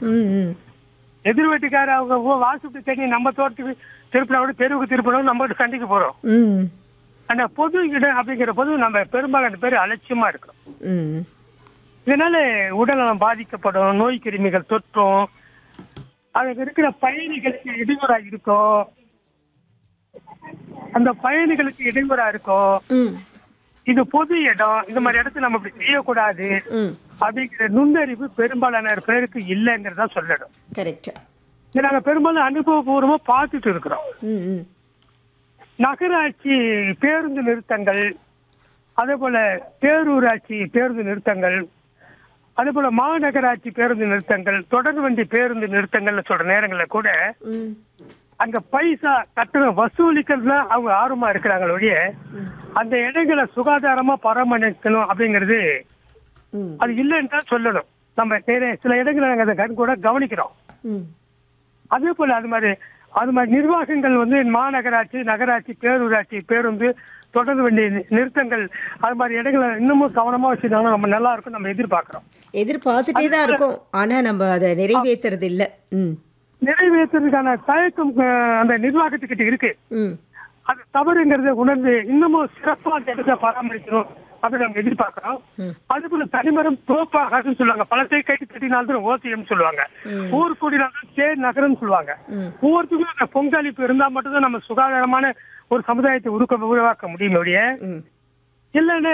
ம் ம் எதிர் வீட்டுக்கார அவங்க ஓ, வாசுக்கு தண்ணி நம்ம தோட்டத்துக்கு திருப்பினா கூட தெருவுக்கு திருப்பினா நம்ம வீட்டு சண்டைக்கு போறோம் ம் ஆனா பொது இடம் அப்படிங்கிற போது நம்ம பெரும்பாலான பேர் அலட்சியமா இருக்கிறோம் ம் இதனால உடல்நலம் பாதிக்கப்படும் நோய் கிருமிகள் தொற்றும் அதுக்கு இருக்கிற பயணிகளுக்கு இடையூறா இருக்கும் அந்த பயணிகளுக்கு இடையூறா இருக்கும் ம் இது பொது இடம் இந்த மாதிரி இடத்துல நம்ம இப்படி செய்யக்கூடாது ம் அப்படிங்கிற நுண்ணறிவு பெரும்பாலான பேருக்கு இல்லைங்கிறதா சொல்லணும் கரெக்ட் இதை நாங்க பெரும்பாலும் அனுபவபூர்வமா பார்த்துட்டு இருக்கிறோம் ம் ம் நகராட்சி பேருந்து நிறுத்தங்கள் அதே போல பேரூராட்சி பேருந்து நிறுத்தங்கள் அதே போல மாநகராட்சி பேருந்து நிறுத்தங்கள் தொடர் வண்டி பேருந்து நிறுத்தங்கள்னு சொல்ற நேரங்கள்ல கூட ம் அங்க பைசா கட்டணம் வசூலிக்கிறதுல அவங்க ஆர்வமா இருக்கிறாங்க ஒழிய அந்த இடங்களை சுகாதாரமா பராமரிக்கணும் அப்படிங்கிறது ம் அது இல்லைன்னு தான் சொல்லணும் நம்ம நிறைய சில இடங்களை நாங்க அதை கண் கூட கவனிக்கிறோம் ம் அதே போல அது மாதிரி அது மாதிரி நிர்வாகங்கள் வந்து மாநகராட்சி நகராட்சி பேரூராட்சி பேருந்து தொடர்ந்து வேண்டிய நிறுத்தங்கள் அது மாதிரி இடங்களை இன்னமும் கவனமா வச்சிருந்தாங்கன்னா நம்ம நல்லா இருக்கும் நம்ம எதிர்பார்க்கிறோம் எதிர்பார்த்துட்டே தான் இருக்கும் ஆனா நம்ம அதை நிறைவேற்றுறது இல்ல ம் நிறைவேற்றுறதுக்கான தயக்கம் அஹ், அந்த நிர்வாகத்துக்கிட்ட இருக்கு ம் அது தவறுங்கிறத உணர்ந்து இன்னமும் சிறப்பா அந்த இடத்தை பராமரிக்கணும் அப்படின்னு நம்ம எதிர்பார்க்கிறோம் அதுக்குள்ள தனிமரம் தோப்பாகாதுன்னு சொல்லுவாங்க பழத்தை கட்டி கட்டினால்தான் ஓசியம் சொல்லுவாங்க ஊர் கூடினால்தான் தேர் நகரம் சொல்லுவாங்க ஒவ்வொருத்தருக்கும் அந்த பொங்கலிப்பு இருந்தா மட்டும்தான் நம்ம சுகாதாரமான ஒரு சமுதாயத்தை உருக்க உருவாக்க முடியும் ஒழிய ம் இல்லைன்னு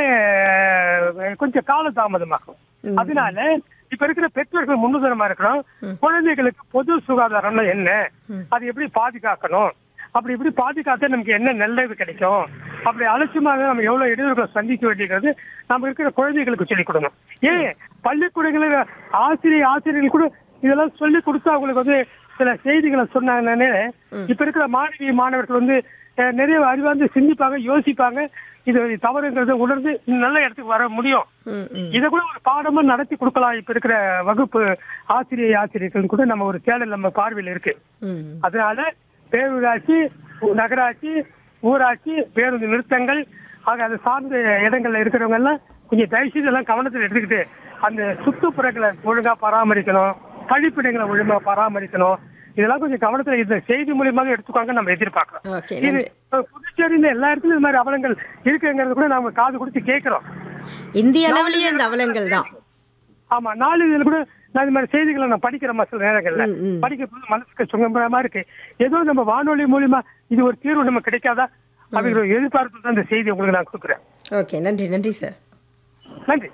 அஹ், கொஞ்சம் கால தாமதமாகும் அதனால இப்ப இருக்கிற பெற்றோர்கள் முன்னுதாரணமா இருக்கணும் குழந்தைகளுக்கு பொது சுகாதாரம்னா என்ன அது எப்படி பாதுகாக்கணும் அப்படி இப்படி பாதுகாத்தா நமக்கு என்ன நல்லது கிடைக்கும் அப்படி அலட்சியமாக நம்ம எவ்வளவு இடையூறுகளை சந்திக்க வேண்டியது நம்ம இருக்கிற குழந்தைகளுக்கு சொல்லிக் கொடுக்கணும் ஏன் பள்ளிக்கூடங்களில் ஆசிரியர் ஆசிரியர்கள் கூட இதெல்லாம் சொல்லி கொடுத்து அவங்களுக்கு வந்து சில செய்திகளை சொன்னாங்கன்னு இப்ப இருக்கிற மாணவி மாணவர்கள் வந்து அஹ், நிறைய அறிவார்ந்து சிந்திப்பாங்க யோசிப்பாங்க இது தவறுங்கிறத உணர்ந்து நல்ல இடத்துக்கு வர முடியும் ம் ம் இதை கூட ஒரு பாடமா நடத்தி கொடுக்கலாம் இப்ப இருக்கிற வகுப்பு ஆசிரியர் ஆசிரியர்கள் கூட நம்ம ஒரு தேடல் நம்ம பார்வையில் இருக்கு ம் அதனால பேரூராட்சி ஊ- நகராட்சி ஊராட்சி பேருந்து நிறுத்தங்கள் ஆக அது சார்ந்த இடங்கள்ல இருக்கிறவங்க எல்லாம் கொஞ்சம் தயவுசெய்து எல்லாம் கவனத்தில் எடுத்துக்கிட்டு அந்த சுற்றுப்புறங்களை ஒழுங்கா பராமரிக்கணும் கழிப்பிடங்களை ஒழுங்கா பராமரிக்கணும் இதெல்லாம் கொஞ்சம் கவனத்துல இந்த செய்தி மூலியமாக எடுத்துக்காங்க நம்ம எதிர்பார்க்கிறோம் ஓகே இது நன்றி இப்ப புதுச்சேரியில எல்லா இடத்துலயும் இந்த மாதிரி அவலங்கள் இருக்குங்கிறது கூட நாம காது கொடுத்து கேட்கிறோம் இந்திய அளவிலேயே இந்த அவலங்கள் தான் ஆமா நாளிதழ் கூட நான் இந்த மாதிரி செய்திகளை நான் படிக்கிறேன் சில நேரங்கள்ல ம், ம். படிக்க போது மனசுக்கு சுகம்பரமா இருக்கு ஏதோ நம்ம வானொலி மூலியமா இது ஒரு தீர்வு நமக்கு கிடைக்காதா அப்படிங்கிற ஒரு எதிர்பார்ப்பு தான் இந்த செய்தி உங்களுக்கு நான் கொடுக்குறேன் ஓகே நன்றி நன்றி சார் நன்றி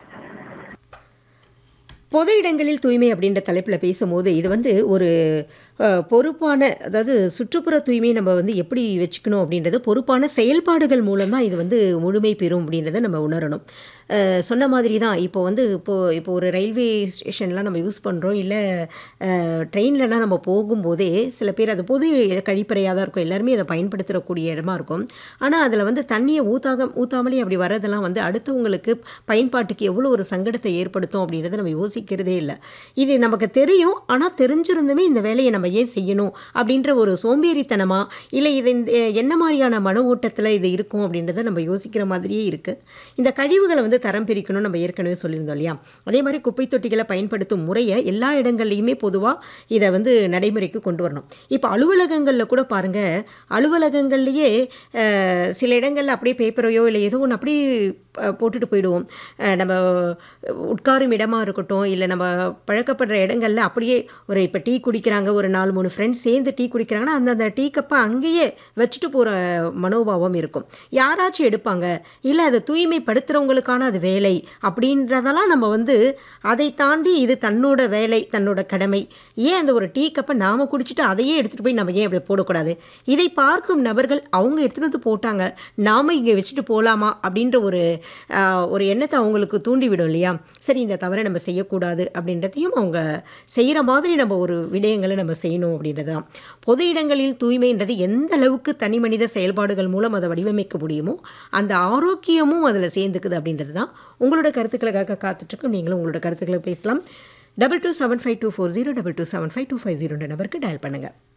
பொது இடங்களில் தூய்மை அப்படின்ற தலைப்பில் பேசும்போது இது வந்து ஒரு அஹ், பொறுப்பான அதாவது சுற்றுப்புற தூய்மையை நம்ம வந்து எப்படி வச்சுக்கணும் அப்படின்றது பொறுப்பான செயல்பாடுகள் மூலம் தான் இது வந்து முழுமை பெறும் அப்படின்றத நம்ம உணரணும் அஹ், சொன்ன மாதிரி தான் இப்போ வந்து இப்போ இப்போ ஒரு ரயில்வே ஸ்டேஷன்லாம் நம்ம யூஸ் பண்ணுறோம் இல்லை ட்ரெயின்லலாம் நம்ம போகும்போதே சில பேர் அது பொது கழிப்பறையாக தான் இருக்கும் எல்லாருமே அதை பயன்படுத்தக்கூடிய இடமா இருக்கும் ஆனால் அதில் வந்து தண்ணியை ஊத்தாத ஊத்தாமலே அப்படி வரதெல்லாம் வந்து அடுத்தவங்களுக்கு பயன்பாட்டுக்கு எவ்வளோ ஒரு சங்கடத்தை ஏற்படுத்தும் அப்படின்றத நம்ம யோசிக்கிறதே இல்லை இது நமக்கு தெரியும் ஆனால் தெரிஞ்சிருந்துமே இந்த வேலையை நம்ம ஏன் செய்யணும் அப்படின்ற ஒரு சோம்பேறித்தனமா இல்லை இது இந்த என்ன மாதிரியான மன ஓட்டத்தில் இது இருக்கும் அப்படின்றத நம்ம யோசிக்கிற மாதிரியே இருக்குது இந்த கழிவுகளை வந்து தரம் பிரிக்கணும் நம்ம ஏற்கனவே சொல்லியிருந்தோம் இல்லையா அதே மாதிரி குப்பை தொட்டிகளை பயன்படுத்தும் முறையை எல்லா இடங்கள்லையுமே பொதுவாக இதை வந்து நடைமுறைக்கு கொண்டு வரணும் இப்போ அலுவலகங்களில் கூட பாருங்கள் அலுவலகங்கள்லேயே அஹ், சில இடங்களில் அப்படியே பேப்பரையோ இல்லை ஏதோ ஒன்று அப்படியே அஹ், போட்டுட்டு போயிடுவோம் அஹ், நம்ம உட்காரும் இடமா இருக்கட்டும் இல்லை நம்ம பழக்கப்படுற இடங்கள்ல அப்படியே ஒரு இப்போ டீ குடிக்கிறாங்க ஒரு நாலு மூணு ஃப்ரெண்ட்ஸ் சேர்ந்து டீ குடிக்கிறாங்கன்னா அந்த அந்த டீ கப்பை அங்கேயே வச்சுட்டு போகிற மனோபாவம் இருக்கும் யாராச்சும் எடுப்பாங்க இல்லை அதை தூய்மைப்படுத்துகிறவங்களுக்கான அது வேலை அப்படின்றதெல்லாம் நம்ம வந்து அதை தாண்டி இது தன்னோட வேலை தன்னோட கடமை ஏன் அந்த ஒரு டீ கப்பை நாம் குடிச்சிட்டு அதையே எடுத்துகிட்டு போய் நம்ம ஏன் அப்படி போடக்கூடாது இதை பார்க்கும் நபர்கள் அவங்க எடுத்துகிட்டு வந்து போட்டாங்க நாம் இங்கே வச்சுட்டு போகலாமா அப்படின்ற ஒரு ஆஹ், ஒரு எண்ணத்தை அவங்களுக்கு தூண்டிவிடும் இல்லையா சரி இந்த தவறை நம்ம செய்யக்கூடாது அப்படின்றதையும் அவங்க செய்கிற மாதிரி நம்ம ஒரு விடயங்களை நம்ம செய்யணும் அப்படின்றது தான் பொது இடங்களில் தூய்மைன்றது எந்த அளவுக்கு தனி மனித செயல்பாடுகள் மூலம் அதை வடிவமைக்க முடியுமோ அந்த ஆரோக்கியமும் அதில் சேர்ந்துக்குது அப்படின்றது தான் உங்களோட கருத்துக்களுக்காக காத்துட்ருக்கோம் நீங்களும் உங்களோட கருத்துக்களை பேசலாம் double two seven five two four zero double two seven five two five ஜீரோன்ற நம்பருக்கு டயல் பண்ணுங்கள்